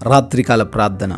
రాత్రికాల ప్రార్థన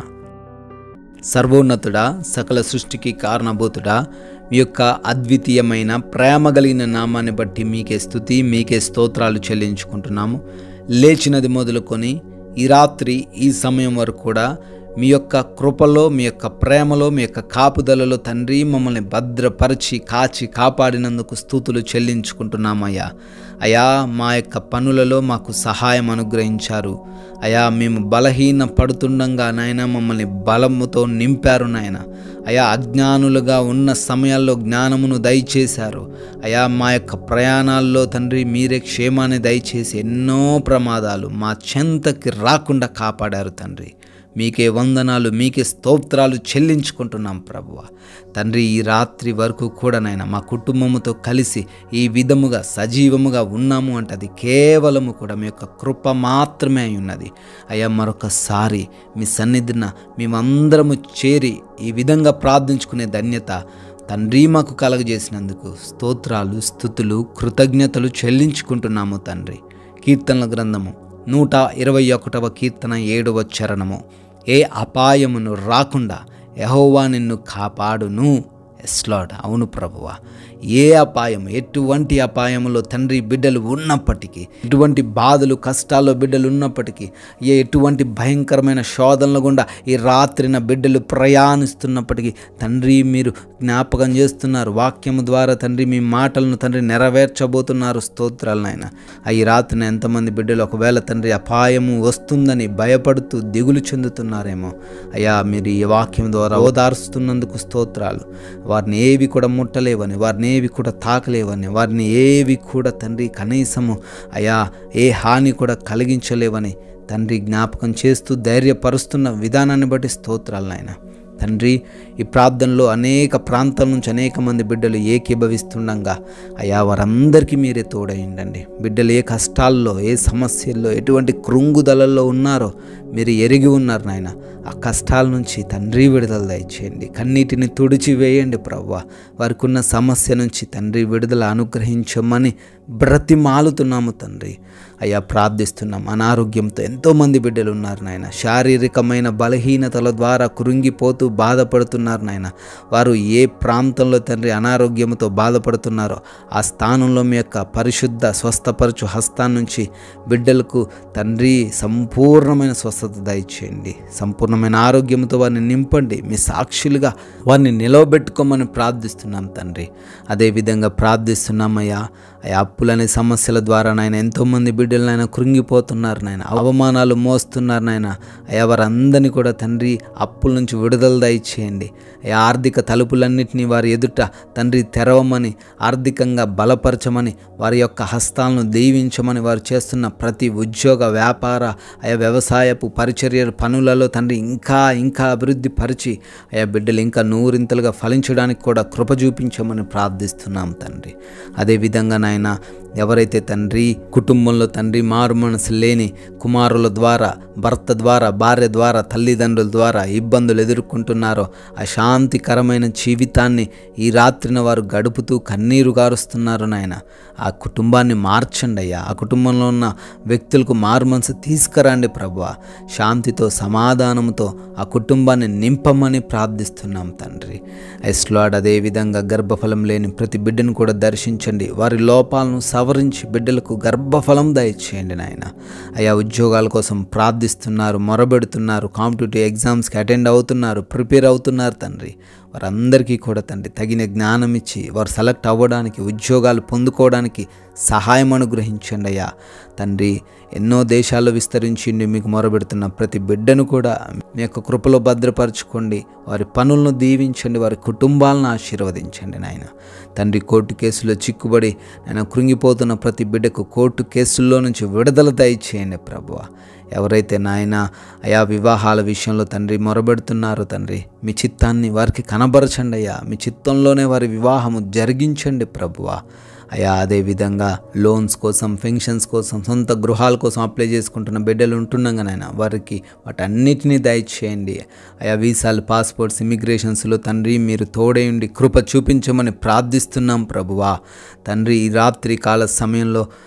సర్వోన్నతుడా సకల సృష్టికి కారణభూతుడా మీ యొక్క అద్వితీయమైన ప్రేమ కలిగిన నామాన్ని బట్టి మీకే స్థుతి మీకే స్తోత్రాలు చెల్లించుకుంటున్నాము లేచినది మొదలుకొని ఈ రాత్రి ఈ సమయం వరకు కూడా మీ యొక్క కృపలో మీ యొక్క ప్రేమలో మీ యొక్క కాపుదలలో తండ్రి మమ్మల్ని భద్రపరిచి కాచి కాపాడినందుకు స్థుతులు చెల్లించుకుంటున్నామయ్యా అయా మా యొక్క పనులలో మాకు సహాయం అనుగ్రహించారు అయా మేము బలహీన పడుతుండగా నాయన మమ్మల్ని బలముతో నింపారు నాయన అయా అజ్ఞానులుగా ఉన్న సమయాల్లో జ్ఞానమును దయచేశారు అయా మా యొక్క ప్రయాణాల్లో తండ్రి మీరే క్షేమాన్ని దయచేసి ఎన్నో ప్రమాదాలు మా చెంతకి రాకుండా కాపాడారు తండ్రి మీకే వందనాలు మీకే స్తోత్రాలు చెల్లించుకుంటున్నాం ప్రభువ తండ్రి ఈ రాత్రి వరకు కూడా నాయన మా కుటుంబముతో కలిసి ఈ విధముగా సజీవముగా ఉన్నాము అంటే అది కేవలము కూడా మీ యొక్క కృప మాత్రమే అయి ఉన్నది అయ్యా మరొకసారి మీ సన్నిధిన మేమందరము చేరి ఈ విధంగా ప్రార్థించుకునే ధన్యత తండ్రి మాకు కలగజేసినందుకు స్తోత్రాలు స్థుతులు కృతజ్ఞతలు చెల్లించుకుంటున్నాము తండ్రి కీర్తనల గ్రంథము నూట ఇరవై ఒకటవ కీర్తన ఏడవ చరణము ఏ అపాయమును రాకుండా యహోవా నిన్ను కాపాడును ఎస్లాడ్ అవును ప్రభువ ఏ అపాయం ఎటువంటి అపాయములో తండ్రి బిడ్డలు ఉన్నప్పటికీ ఎటువంటి బాధలు కష్టాల్లో బిడ్డలు ఉన్నప్పటికీ ఏ ఎటువంటి భయంకరమైన శోధనల గుండా ఈ రాత్రిన బిడ్డలు ప్రయాణిస్తున్నప్పటికీ తండ్రి మీరు జ్ఞాపకం చేస్తున్నారు వాక్యము ద్వారా తండ్రి మీ మాటలను తండ్రి నెరవేర్చబోతున్నారు స్తోత్రాలు నాయన ఈ రాత్రిన ఎంతమంది బిడ్డలు ఒకవేళ తండ్రి అపాయము వస్తుందని భయపడుతూ దిగులు చెందుతున్నారేమో అయ్యా మీరు ఈ వాక్యం ద్వారా ఓదారుస్తున్నందుకు స్తోత్రాలు వారిని ఏవి కూడా ముట్టలేవని వారిని ఏవి కూడా తాకలేవని వారిని ఏవి కూడా తండ్రి కనీసము అయా ఏ హాని కూడా కలిగించలేవని తండ్రి జ్ఞాపకం చేస్తూ ధైర్యపరుస్తున్న విధానాన్ని బట్టి స్తోత్రాలు నాయన తండ్రి ఈ ప్రార్థనలో అనేక ప్రాంతాల నుంచి అనేక మంది బిడ్డలు ఏకీభవిస్తుండగా అయా వారందరికీ మీరే తోడయండి బిడ్డలు ఏ కష్టాల్లో ఏ సమస్యల్లో ఎటువంటి కృంగుదలలో ఉన్నారో మీరు ఎరిగి ఉన్నారు నాయన ఆ కష్టాల నుంచి తండ్రి విడుదల దయచేయండి కన్నీటిని తుడిచి వేయండి ప్రవ్వ వారికి ఉన్న సమస్య నుంచి తండ్రి విడుదల అనుగ్రహించమని బ్రతిమాలుతున్నాము తండ్రి అయ్యా ప్రార్థిస్తున్నాం అనారోగ్యంతో ఎంతోమంది బిడ్డలు ఉన్నారు నాయన శారీరకమైన బలహీనతల ద్వారా కృంగిపోతూ బాధపడుతున్నారు నాయన వారు ఏ ప్రాంతంలో తండ్రి అనారోగ్యంతో బాధపడుతున్నారో ఆ స్థానంలో మీ యొక్క పరిశుద్ధ స్వస్థపరచు హస్తాన్ని నుంచి బిడ్డలకు తండ్రి సంపూర్ణమైన స్వస్థత దయచేయండి సంపూర్ణమైన ఆరోగ్యంతో వారిని నింపండి మీ సాక్షులుగా వారిని నిలవబెట్టుకోమని ప్రార్థిస్తున్నాం తండ్రి అదేవిధంగా ప్రార్థిస్తున్నామయ్యా ఆ అప్పులనే సమస్యల ద్వారా నాయన ఎంతోమంది బిడ్డలు నాయన కృంగిపోతున్నారు నాయన అవమానాలు మోస్తున్నారు నాయన అయ్యా వారందరినీ కూడా తండ్రి అప్పుల నుంచి విడుదల దయచేయండి అయ్యా ఆర్థిక తలుపులన్నింటినీ వారి ఎదుట తండ్రి తెరవమని ఆర్థికంగా బలపరచమని వారి యొక్క హస్తాలను దీవించమని వారు చేస్తున్న ప్రతి ఉద్యోగ వ్యాపార అయా వ్యవసాయపు పరిచర్య పనులలో తండ్రి ఇంకా ఇంకా అభివృద్ధి పరిచి అయా బిడ్డలు ఇంకా నూరింతలుగా ఫలించడానికి కూడా కృప చూపించమని ప్రార్థిస్తున్నాం తండ్రి అదేవిధంగా నాయన ఎవరైతే తండ్రి కుటుంబంలో తండ్రి మారు మనసు లేని కుమారుల ద్వారా భర్త ద్వారా భార్య ద్వారా తల్లిదండ్రుల ద్వారా ఇబ్బందులు ఎదుర్కొంటున్నారో అశాంతికరమైన జీవితాన్ని ఈ రాత్రిన వారు గడుపుతూ కన్నీరు గారుస్తున్నారు నాయన ఆ కుటుంబాన్ని మార్చండి అయ్యా ఆ కుటుంబంలో ఉన్న వ్యక్తులకు మారు మనసు తీసుకురండి ప్రభు శాంతితో సమాధానంతో ఆ కుటుంబాన్ని నింపమని ప్రార్థిస్తున్నాం తండ్రి ఎస్లాడ్ అదేవిధంగా గర్భఫలం లేని ప్రతి బిడ్డను కూడా దర్శించండి వారి లోపాలను సవరించి బిడ్డలకు గర్భఫలం దయచేయండి నాయన అయా ఉద్యోగాల కోసం ప్రార్థిస్తున్నారు మొరబెడుతున్నారు కాంపిటేటివ్ ఎగ్జామ్స్కి అటెండ్ అవుతున్నారు ప్రిపేర్ అవుతున్నారు తండ్రి వారందరికీ కూడా తండ్రి తగిన జ్ఞానం ఇచ్చి వారు సెలెక్ట్ అవ్వడానికి ఉద్యోగాలు పొందుకోవడానికి సహాయం అనుగ్రహించండి అయ్యా తండ్రి ఎన్నో దేశాల్లో విస్తరించిండి మీకు మొరబెడుతున్న ప్రతి బిడ్డను కూడా మీ యొక్క కృపలో భద్రపరచుకోండి వారి పనులను దీవించండి వారి కుటుంబాలను ఆశీర్వదించండి నాయన తండ్రి కోర్టు కేసులో చిక్కుబడి నేను కృంగిపోతున్న ప్రతి బిడ్డకు కోర్టు కేసుల్లో నుంచి విడుదల దయచేయండి ప్రభువ ఎవరైతే నాయన అయా వివాహాల విషయంలో తండ్రి మొరబెడుతున్నారో తండ్రి మీ చిత్తాన్ని వారికి కనబరచండి అయ్యా మీ చిత్తంలోనే వారి వివాహము జరిగించండి ప్రభువా అయా అదేవిధంగా లోన్స్ కోసం ఫెన్షన్స్ కోసం సొంత గృహాల కోసం అప్లై చేసుకుంటున్న బిడ్డలు ఉంటుండగానైనా వారికి వాటన్నిటినీ దయచేయండి అయా వీసాలు పాస్పోర్ట్స్ ఇమిగ్రేషన్స్లో తండ్రి మీరు తోడేయండి కృప చూపించమని ప్రార్థిస్తున్నాం ప్రభువా తండ్రి ఈ రాత్రి కాల సమయంలో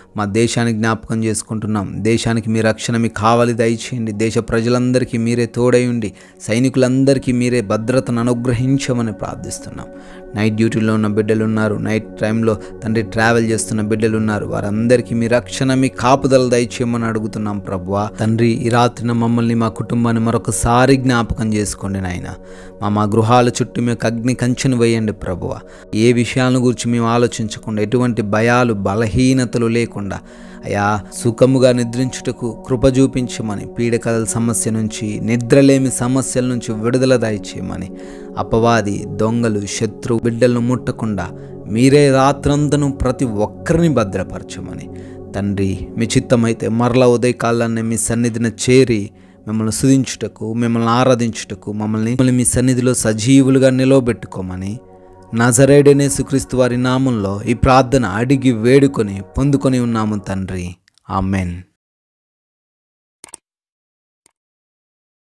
మా దేశానికి జ్ఞాపకం చేసుకుంటున్నాం దేశానికి మీ రక్షణ మీ కావాలి దయచేయండి దేశ ప్రజలందరికీ మీరే తోడై ఉండి సైనికులందరికీ మీరే భద్రతను అనుగ్రహించమని ప్రార్థిస్తున్నాం నైట్ డ్యూటీలో ఉన్న బిడ్డలు ఉన్నారు నైట్ టైంలో తండ్రి ట్రావెల్ చేస్తున్న బిడ్డలు ఉన్నారు వారందరికీ మీ రక్షణ మీ కాపుదల దయచేయమని అడుగుతున్నాం ప్రభువా తండ్రి ఈ రాత్రిన మమ్మల్ని మా కుటుంబాన్ని మరొకసారి జ్ఞాపకం చేసుకోండి నాయన మా మా గృహాల చుట్టూ మీకు అగ్ని కంచెను వేయండి ప్రభువ ఏ విషయాలను గురించి మేము ఆలోచించకుండా ఎటువంటి భయాలు బలహీనతలు లేకుండా అయా సుఖముగా నిద్రించుటకు కృప చూపించమని పీడకల సమస్య నుంచి నిద్రలేమి సమస్యల నుంచి విడుదల దయచేయమని అపవాది దొంగలు శత్రు బిడ్డలను ముట్టకుండా మీరే రాత్రంతను ప్రతి ఒక్కరిని భద్రపరచమని తండ్రి మీ చిత్తమైతే మరలా ఉదయకాలాన్ని మీ సన్నిధిన చేరి మిమ్మల్ని సుధించుటకు మిమ్మల్ని ఆరాధించుటకు మమ్మల్ని మమ్మల్ని మీ సన్నిధిలో సజీవులుగా నిలవబెట్టుకోమని నజరేడనే సుక్రీస్తు వారి నామంలో ఈ ప్రార్థన అడిగి వేడుకొని పొందుకొని ఉన్నాము తండ్రి ఆమెన్